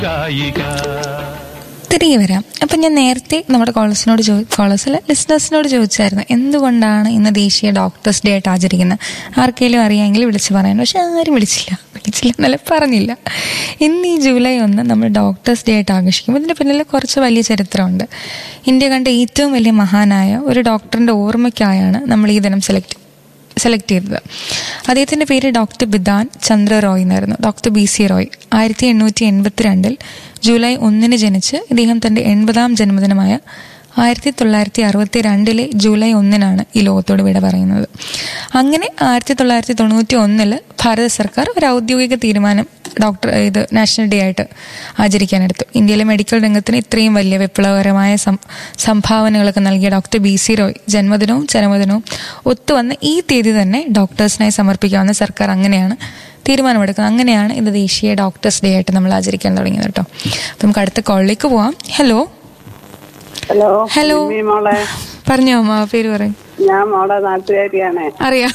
തിരികെ വരാം അപ്പം ഞാൻ നേരത്തെ നമ്മുടെ കോളേഴ്സിനോട് ചോ കോളേഴ്സിൽ ലിസ്ണേഴ്സിനോട് ചോദിച്ചായിരുന്നു എന്തുകൊണ്ടാണ് ഇന്ന് ദേശീയ ഡോക്ടേഴ്സ് ഡേ ആയിട്ട് ആചരിക്കുന്നത് ആർക്കെങ്കിലും അറിയാമെങ്കിൽ വിളിച്ച് പറയാൻ പക്ഷെ ആരും വിളിച്ചില്ല വിളിച്ചില്ല എന്നല്ല പറഞ്ഞില്ല ഇന്ന് ഈ ജൂലൈ ഒന്ന് നമ്മൾ ഡോക്ടേഴ്സ് ഡേ ആയിട്ട് ആഘോഷിക്കും ഇതിൻ്റെ പിന്നിൽ കുറച്ച് വലിയ ചരിത്രമുണ്ട് ഇന്ത്യ കണ്ട ഏറ്റവും വലിയ മഹാനായ ഒരു ഡോക്ടറിൻ്റെ ഓർമ്മയ്ക്കായാണ് നമ്മൾ ഈ ദിനം സെലക്ട് സെലക്ട് ചെയ്തത് അദ്ദേഹത്തിൻ്റെ പേര് ഡോക്ടർ ബിദാൻ ചന്ദ്ര റോയ് എന്നായിരുന്നു ഡോക്ടർ ബി സി റോയ് ആയിരത്തി എണ്ണൂറ്റി എൺപത്തിരണ്ടിൽ ജൂലൈ ഒന്നിന് ജനിച്ച് ഇദ്ദേഹം തൻ്റെ എൺപതാം ജന്മദിനമായ ആയിരത്തി തൊള്ളായിരത്തി അറുപത്തി രണ്ടിലെ ജൂലൈ ഒന്നിനാണ് ഈ ലോകത്തോട് വിട പറയുന്നത് അങ്ങനെ ആയിരത്തി തൊള്ളായിരത്തി തൊണ്ണൂറ്റി ഒന്നിൽ ഭാരത സർക്കാർ ഒരു ഔദ്യോഗിക തീരുമാനം ഡോക്ടർ ഇത് നാഷണൽ ഡേ ആയിട്ട് ആചരിക്കാനെടുത്തു ഇന്ത്യയിലെ മെഡിക്കൽ രംഗത്തിന് ഇത്രയും വലിയ വിപ്ലവകരമായ സം സംഭാവനകളൊക്കെ നൽകിയ ഡോക്ടർ ബി സി റോയ് ജന്മദിനവും ചരമദിനവും ഒത്തുവന്ന ഈ തീയതി തന്നെ ഡോക്ടേഴ്സിനായി സമർപ്പിക്കാമെന്ന് സർക്കാർ അങ്ങനെയാണ് തീരുമാനമെടുക്കുന്നത് അങ്ങനെയാണ് ഇത് ദേശീയ ഡോക്ടേഴ്സ് ഡേ ആയിട്ട് നമ്മൾ ആചരിക്കാൻ തുടങ്ങിയത് കേട്ടോ അപ്പം നമുക്ക് അടുത്ത കോളിലേക്ക് പോവാം ഹലോ ഹലോ ഹലോ. ജിമ്മി മോളെ പറഞ്ഞോ അമ്മ പേര് പറയും ഞാൻ മോളെ നാട്ടുകാരിയാണ് അറിയാം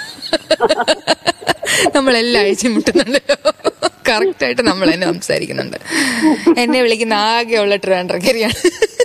നമ്മൾ എല്ലാ ആഴ്ചയും മുട്ടുന്നുണ്ടല്ലോ കറക്റ്റ് ആയിട്ട് നമ്മൾ തന്നെ സംസാരിക്കുന്നുണ്ട് എന്നെ വിളിക്കുന്ന ആകെയുള്ള ട്രിവാൻഡ്രക്കരിയാണ്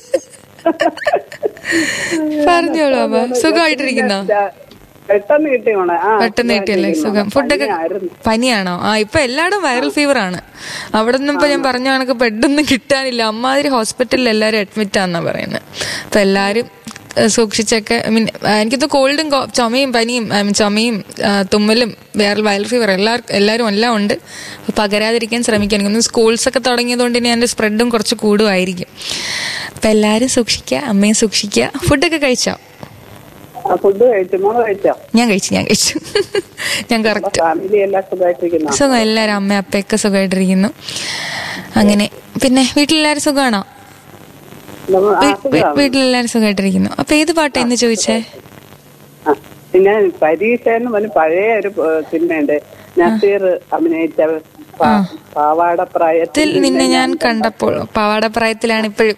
പറഞ്ഞോളൂ അമ്മ സുഖമായിട്ടിരിക്കുന്നോ പെട്ടെന്ന് കിട്ടി മോളെ ആ പെട്ടെന്ന് കിട്ടിയല്ലേ സുഖം ഫുഡൊക്കെ പനിയായിരുന്നു. പനിയാണോ ആ ഇപ്പൊ എല്ലായിടും വൈറൽ ഫീവർ ആണ് അവിടെ നിന്നും ഇപ്പൊ ഞാൻ പറഞ്ഞ കണക്ക് ബെഡൊന്നും കിട്ടാനില്ല അമ്മാതിരി ഹോസ്പിറ്റലിൽ എല്ലാരും അഡ്മിറ്റ് ആണെന്നാ പറയുന്നത് അപ്പൊ എല്ലാരും ഏഹ്, സൂക്ഷിച്ചൊക്കെ ഐ മീൻ എനിക്കത് കോൾഡും കോ- ചുമയും പനിയും ഐ മീൻ ചുമയും ആ, തുമ്മലും വേറെ വൈറൽ ഫീവർ എല്ലാവർക്കും എല്ലാവരും എല്ലാം ഉണ്ട് അപ്പൊ പകരാതിരിക്കാൻ ശ്രമിക്കാൻ എനിക്ക് സ്കൂൾസ് ഒക്കെ തുടങ്ങിയതുകൊണ്ട് ഇനി അതിന്റെ സ്പ്രെഡും കുറച്ച് കൂടുമായിരിക്കും അപ്പൊ എല്ലാരും സൂക്ഷിക്കുക അമ്മയും സൂക്ഷിക്കുക ഫുഡൊക്കെ കഴിച്ചോ ആ ഫുഡ് കഴിച്ചു മോള് കഴിച്ചോ ഞാൻ കഴിച്ചു ഞാൻ കഴിച്ചു ഞാൻ കറക്റ്റ് ഫാമിലി എല്ലാം സുഖമായിട്ടിരിക്കുന്നോ സുഖം എല്ലാവരും അമ്മ അപ്പയൊക്കെ സുഖമായിട്ടിരിക്കുന്നു അങ്ങനെ പിന്നെ വീട്ടിലെല്ലാവരും സുഖമാണോ നമ്മ- ആ, വീ- വീ- സുഖാണ്. വീട്ടിലെല്ലാവരും സുഖമായിട്ടിരിക്കുന്നു അപ്പൊ ഏത് പാട്ടാ എന്ന് ചോദിച്ചേ ആ, പിന്നെ പരീക്ഷ എന്ന് പറഞ്ഞ പഴയ ഒരു ഏഹ്, സിനിമയുണ്ട് നസീർ അഭിനയിച്ച പ- പാവാടപ്രായത്തിൽ ത്തിൽ നിന്നെ ഞാൻ കണ്ടപ്പോൾ പാവാടപ്രായത്തിലാണ് ഇപ്പോഴും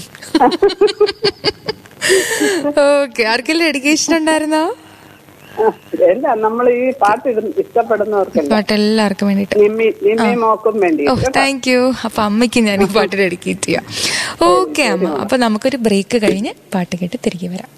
ഓക്കെ ആർക്കെല്ലാം ഡെഡിക്കേഷൻ ഉണ്ടായിരുന്നോ ആ, എല്ലാം നമ്മൾ ഈ പാട്ട് ഇടുന്ന- ഇഷ്ടപ്പെടുന്നവർക്കല്ല പാട്ട് എല്ലാവർക്കും വേണ്ടിയിട്ട് നിമ്മി നിമ്മി മോക്കും വേണ്ടി ഓ താങ്ക് യു അപ്പൊ അമ്മയ്ക്ക് ഞാൻ ഈ പാട്ട് ഡെഡിക്കേറ്റ് ചെയ്യാം ഓക്കെ അമ്മ അപ്പൊ നമുക്കൊരു ബ്രേക്ക് കഴിഞ്ഞ് പാട്ട് കേട്ട് തിരികെ വരാം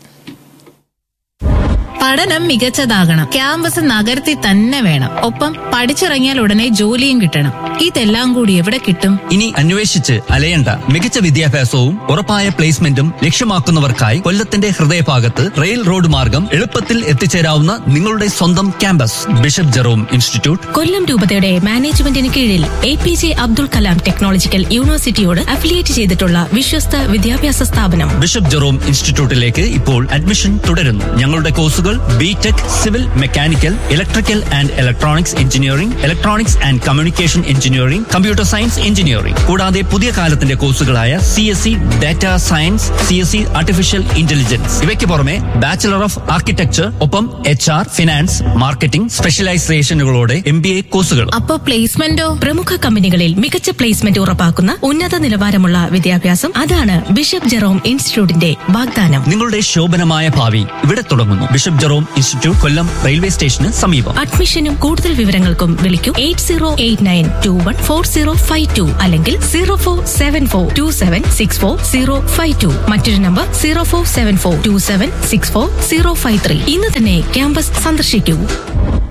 പഠനം മികച്ചതാകണം ക്യാമ്പസ് നഗരത്തിൽ തന്നെ വേണം ഒപ്പം പഠിച്ചിറങ്ങിയാൽ ഉടനെ ജോലിയും കിട്ടണം ഇതെല്ലാം കൂടി എവിടെ കിട്ടും ഇനി അന്വേഷിച്ച് അലയണ്ട മികച്ച വിദ്യാഭ്യാസവും ഉറപ്പായ പ്ലേസ്മെന്റും ലക്ഷ്യമാക്കുന്നവർക്കായി കൊല്ലത്തിന്റെ ഹൃദയഭാഗത്ത് റെയിൽ റോഡ് മാർഗം എളുപ്പത്തിൽ എത്തിച്ചേരാവുന്ന നിങ്ങളുടെ സ്വന്തം campus bishop Jerome institute Kollam രൂപതയുടെ മാനേജ്മെന്റിന് കീഴിൽ A P J Abdul Kalam technological യൂണിവേഴ്സിറ്റിയോട് അഫിലിയേറ്റ് ചെയ്തിട്ടുള്ള വിശ്വസ്ത വിദ്യാഭ്യാസ സ്ഥാപനം ബിഷപ്പ് ജെറോം ഇൻസ്റ്റിറ്റ്യൂട്ടിലേക്ക് ഇപ്പോൾ അഡ്മിഷൻ തുടരുന്നു ഞങ്ങളുടെ കോഴ്സുകൾ B tech civil mechanical electrical and electronics engineering electronics and communication engineering computer science engineering കൂടാതെ പുതിയ കാലത്തിന്റെ കോഴ്സുകളായ C S C data science C S C artificial intelligence ഇവയ്ക്ക് പുറമെ ബാച്ചിലർ ഓഫ് ആർക്കിടെക്ചർ ഒപ്പം എച്ച് ആർ ഫിനാൻസ് മാർക്കറ്റിംഗ് സ്പെഷ്യലൈസേഷനുകളോടെ M B A കോഴ്സുകൾ അപ്പോ പ്ലേസ്മെന്റോ പ്രമുഖ കമ്പനികളിൽ മികച്ച പ്ലേസ്മെന്റ് ഉറപ്പാക്കുന്ന ഉന്നത നിലവാരമുള്ള വിദ്യാഭ്യാസം അതാണ് ബിഷപ്പ് ജെറോം ഇൻസ്റ്റിറ്റ്യൂട്ടിന്റെ വാഗ്ദാനം നിങ്ങളുടെ ശോഭനമായ ഭാവി ഇവിടെ തുടങ്ങുന്നു bishop Jerome institute Kollam railway സ്റ്റേഷന് സമീപം അഡ്മിഷനും കൂടുതൽ വിവരങ്ങൾക്കും വിളിക്കൂ eight zero eight nine two one four zero five two അല്ലെങ്കിൽ zero four seven four two seven six four zero five two മറ്റൊരു number zero four seven four two seven six four zero five three ഇന്ന് തന്നെ campus സന്ദർശിക്കൂ